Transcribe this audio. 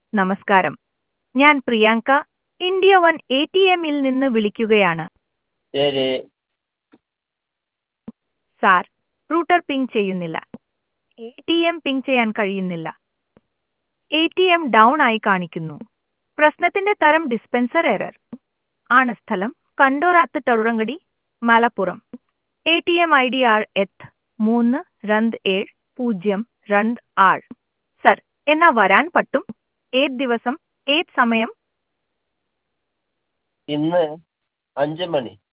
നമസ്കാരം ഞാൻ Priyanka India one A T എമ്മിൽ നിന്ന് വിളിക്കുകയാണ് ശരി സാർ റൂട്ടർ പിങ് ചെയ്യുന്നില്ല എ ടി എം പിങ് ചെയ്യാൻ കഴിയുന്നില്ല എ ടി എം ഡൗൺ ആയി കാണിക്കുന്നു പ്രശ്നത്തിന്റെ തരം ഡിസ്പെൻസർ എറർ ആണ് സ്ഥലം കണ്ടോറാത്ത് ടൗറങ്കടി Malappuram A T M I D R എത്ത് മൂന്ന് രണ്ട് ഏഴ് പൂജ്യം രണ്ട് ആറ് സർ എന്നാ വരാൻ പറ്റും ഏത് ദിവസം ഏത് സമയം ഇന്ന് അഞ്ച് മണി